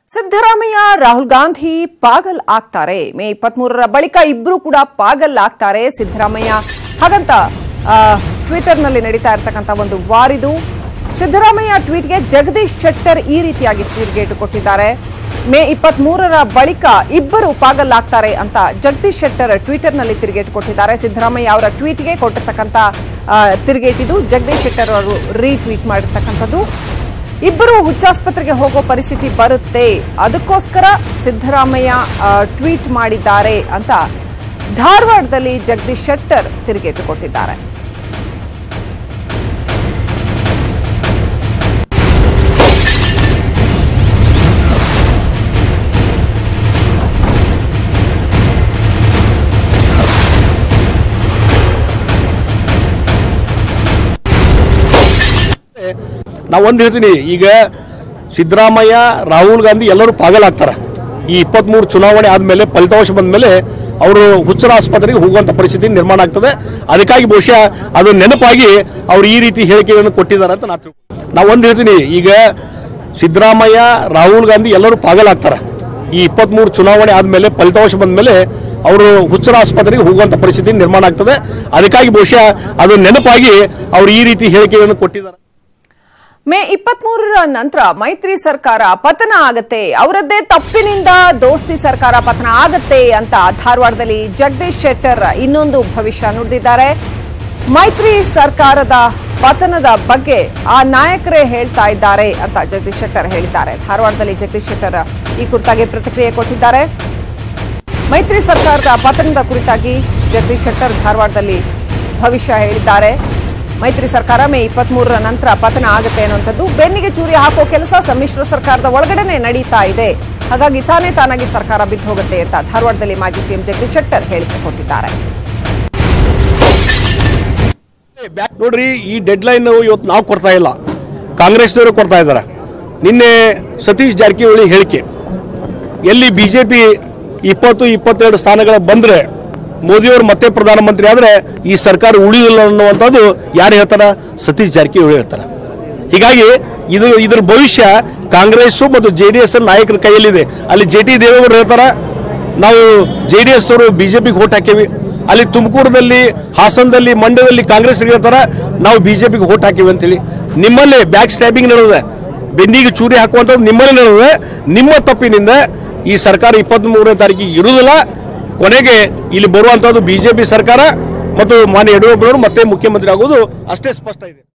ಸಿದ್ದರಾಮಯ್ಯ ರಾಹುಲ್ ಗಾಂಧಿ ಪಾಗಲ್ ಆಗ್ತಾರೆ ಮೇ ಇಪ್ಪತ್ಮೂರರ ಬಳಿಕ ಇಬ್ರು ಕೂಡ ಪಾಗಲ್ ಆಗ್ತಾರೆ ಸಿದ್ದರಾಮಯ್ಯ ಹಾಗಂತ ಆ, ಟ್ವಿಟರ್ನಲ್ಲಿ ನಡೀತಾ ಇರತಕ್ಕಂತ ಒಂದು ವಾರಿದು ಸಿದ್ದರಾಮಯ್ಯ ಟ್ವೀಟ್ಗೆ ಜಗದೀಶ್ ಶೆಟ್ಟರ್ ಈ ರೀತಿಯಾಗಿ ತಿರುಗೇಟು ಕೊಟ್ಟಿದ್ದಾರೆ ಮೇ ಇಪ್ಪತ್ಮೂರರ ಬಳಿಕ ಇಬ್ಬರು ಪಾಗಲ್ ಆಗ್ತಾರೆ ಅಂತ ಜಗದೀಶ್ ಶೆಟ್ಟರ್ ಟ್ವಿಟರ್ನಲ್ಲಿ ತಿರುಗೇಟು ಕೊಟ್ಟಿದ್ದಾರೆ ಸಿದ್ದರಾಮಯ್ಯ ಅವರ ಟ್ವೀಟ್ಗೆ ಕೊಟ್ಟಿರ್ತಕ್ಕಂಥ ಆ, ತಿರುಗೇಟಿದು ಜಗದೀಶ್ ಶೆಟ್ಟರ್ ಅವರು ರೀಟ್ವೀಟ್ ಮಾಡಿರ್ತಕ್ಕಂಥದ್ದು ಇಬ್ಬರು ಹುಚ್ಚಾಸ್ಪತ್ರೆಗೆ ಹೋಗೋ ಪರಿಸ್ಥಿತಿ ಬರುತ್ತೆ ಅದಕ್ಕೋಸ್ಕರ ಸಿದ್ದರಾಮಯ್ಯ ಆ, ಟ್ವೀಟ್ ಮಾಡಿದ್ದಾರೆ ಅಂತ ಧಾರವಾಡದಲ್ಲಿ ಜಗದೀಶ್ ಶೆಟ್ಟರ್ ತಿರುಗೇಟು ಕೊಟ್ಟಿದ್ದಾರೆ ನಾವು ಒಂದು ಹೇಳ್ತೀನಿ ಈಗ ಸಿದ್ದರಾಮಯ್ಯ ರಾಹುಲ್ ಗಾಂಧಿ ಎಲ್ಲರೂ ಪಾಗಲಾಗ್ತಾರೆ ಈ ಇಪ್ಪತ್ಮೂರು ಚುನಾವಣೆ ಆದಮೇಲೆ ಫಲಿತಾಂಶ ಬಂದ ಮೇಲೆ ಅವರು ಹುಚ್ಚರ ಆಸ್ಪತ್ರೆಗೆ ಹೋಗುವಂತ ಪರಿಸ್ಥಿತಿ ನಿರ್ಮಾಣ ಆಗ್ತದೆ ಅದಕ್ಕಾಗಿ ಬಹುಶಃ ಅದು ನೆನಪಾಗಿ ಅವರು ಈ ರೀತಿ ಹೇಳಿಕೆಗಳನ್ನು ಕೊಟ್ಟಿದ್ದಾರೆ ಅಂತ ನಾನು ತಿಳ್ಕೊಂಡು ನಾವು ಒಂದು ಹೇಳ್ತೀನಿ ಈಗ ಸಿದ್ದರಾಮಯ್ಯ ರಾಹುಲ್ ಗಾಂಧಿ ಎಲ್ಲರೂ ಪಾಗಲಾಗ್ತಾರೆ ಈ ಇಪ್ಪತ್ಮೂರು ಚುನಾವಣೆ ಆದಮೇಲೆ ಫಲಿತಾಂಶ ಬಂದ ಮೇಲೆ ಅವರು ಹುಚ್ಚರ ಆಸ್ಪತ್ರೆಗೆ ಹೋಗುವಂತ ಪರಿಸ್ಥಿತಿ ನಿರ್ಮಾಣ ಆಗ್ತದೆ ಅದಕ್ಕಾಗಿ ಬಹುಶಃ ಅದು ನೆನಪಾಗಿ ಅವರು ಈ ರೀತಿ ಹೇಳಿಕೆಗಳನ್ನು ಕೊಟ್ಟಿದ್ದಾರೆ ಮೇ ಇಪ್ಪತ್ಮೂರರ ನಂತರ ಮೈತ್ರಿ ಸರ್ಕಾರ ಪತನ ಆಗತ್ತೆ ಅವರದ್ದೇ ತಪ್ಪಿನಿಂದ ದೋಸ್ತಿ ಸರ್ಕಾರ ಪತನ ಆಗತ್ತೆ ಅಂತ ಧಾರವಾಡದಲ್ಲಿ ಜಗದೀಶ್ ಶೆಟ್ಟರ್ ಇನ್ನೊಂದು ಭವಿಷ್ಯ ನುಡಿದಿದ್ದಾರೆ ಮೈತ್ರಿ ಸರ್ಕಾರದ ಪತನದ ಬಗ್ಗೆ ಆ ನಾಯಕರೇ ಹೇಳ್ತಾ ಇದ್ದಾರೆ ಅಂತ ಜಗದೀಶ್ ಶೆಟ್ಟರ್ ಹೇಳಿದ್ದಾರೆ ಧಾರವಾಡದಲ್ಲಿ ಜಗದೀಶ್ ಶೆಟ್ಟರ್ ಈ ಕುರಿತಾಗಿ ಪ್ರತಿಕ್ರಿಯೆ ಕೊಟ್ಟಿದ್ದಾರೆ ಮೈತ್ರಿ ಸರ್ಕಾರದ ಪತನದ ಕುರಿತಾಗಿ ಜಗದೀಶ್ ಶೆಟ್ಟರ್ ಧಾರವಾಡದಲ್ಲಿ ಭವಿಷ್ಯ ಹೇಳಿದ್ದಾರೆ ಮೈತ್ರಿ ಸರ್ಕಾರ ಮೇ ಇಪ್ಪತ್ಮೂರರ ನಂತರ ಪತನ ಆಗುತ್ತೆ ಅನ್ನುವಂಥದ್ದು ಬೆನ್ನಿಗೆ ಚೂರಿ ಹಾಕೋ ಕೆಲಸ ಸಮ್ಮಿಶ್ರ ಸರ್ಕಾರದ ಒಳಗಡೆನೆ ನಡೀತಾ ಇದೆ ಹಾಗಾಗಿ ತಾನೇ ತಾನಾಗಿ ಸರ್ಕಾರ ಬಿದ್ದು ಹೋಗುತ್ತೆ ಅಂತ ಧಾರವಾಡದಲ್ಲಿ ಮಾಜಿ ಸಿಎಂ ಜಗದೀಶ್ ಶೆಟ್ಟರ್ ಹೇಳಿಕೆ ಕೊಟ್ಟಿದ್ದಾರೆ ಬ್ಯಾಕ್ ನೋಡ್ರಿ ಈ ಡೆಡ್ ಲೈನ್ ಇವತ್ತು ನಾವು ಕೊಡ್ತಾ ಇಲ್ಲ ಕಾಂಗ್ರೆಸ್ನವರು ಕೊಡ್ತಾ ಇದ್ದಾರೆ ನಿನ್ನೆ ಸತೀಶ್ ಜಾರಕಿಹೊಳಿ ಹೇಳಿಕೆ ಎಲ್ಲಿ ಬಿಜೆಪಿ ಇಪ್ಪತ್ತು ಇಪ್ಪತ್ತೆರಡು ಸ್ಥಾನಗಳ ಬಂದ್ರೆ ಮೋದಿಯವರು ಮತ್ತೆ ಪ್ರಧಾನಮಂತ್ರಿ ಆದ್ರೆ ಈ ಸರ್ಕಾರ ಉಳಿದಿಲ್ಲ ಅನ್ನುವಂಥದ್ದು ಯಾರು ಹೇಳ್ತಾರ ಸತೀಶ್ ಜಾರಕಿಹೊಳಿ ಹೇಳ್ತಾರೆ ಹೀಗಾಗಿ ಇದು ಇದರ ಭವಿಷ್ಯ ಕಾಂಗ್ರೆಸ್ ಮತ್ತು ಜೆ ಡಿ ಎಸ್ ನಾಯಕರ ಕೈಯಲ್ಲಿದೆ ಅಲ್ಲಿ ಜೆ ಟಿ ದೇವೇಗೌಡರು ಹೇಳ್ತಾರ ನಾವು ಜೆ ಡಿ ಎಸ್ ಅವರು ಬಿಜೆಪಿಗೆ ಓಟ್ ಹಾಕೇವಿ ಅಲ್ಲಿ ತುಮಕೂರದಲ್ಲಿ ಹಾಸನದಲ್ಲಿ ಮಂಡ್ಯದಲ್ಲಿ ಕಾಂಗ್ರೆಸ್ ಹೇಳ್ತಾರ ನಾವು ಬಿಜೆಪಿಗೆ ಓಟ್ ಹಾಕಿವಿ ಅಂತೇಳಿ ನಿಮ್ಮಲ್ಲೇ ಬ್ಯಾಕ್ ಸ್ಟ್ಯಾಬಿಂಗ್ ನಡೆದಿದೆ ಬೆನ್ನಿಗೆ ಚೂರಿ ಹಾಕುವಂಥದ್ದು ನಿಮ್ಮಲ್ಲೇ ನಡೆದಿದೆ ನಿಮ್ಮ ತಪ್ಪಿನಿಂದ ಈ ಸರ್ಕಾರ ಇಪ್ಪತ್ತ್ ಮೂರನೇ ತಾರೀಕಿಗೆ ಇರುವುದಿಲ್ಲ ಕೊನೆಗೆ ಇಲ್ಲಿ ಬರುವಂತದ್ದು ಬಿಜೆಪಿ ಸರ್ಕಾರ ಮತ್ತು ಮಾನ್ಯ ಯಡಿಯೂರಪ್ಪನವರು ಮತ್ತೆ ಮುಖ್ಯಮಂತ್ರಿ ಆಗೋದು ಅಷ್ಟೇ ಸ್ಪಷ್ಟ ಇದೆ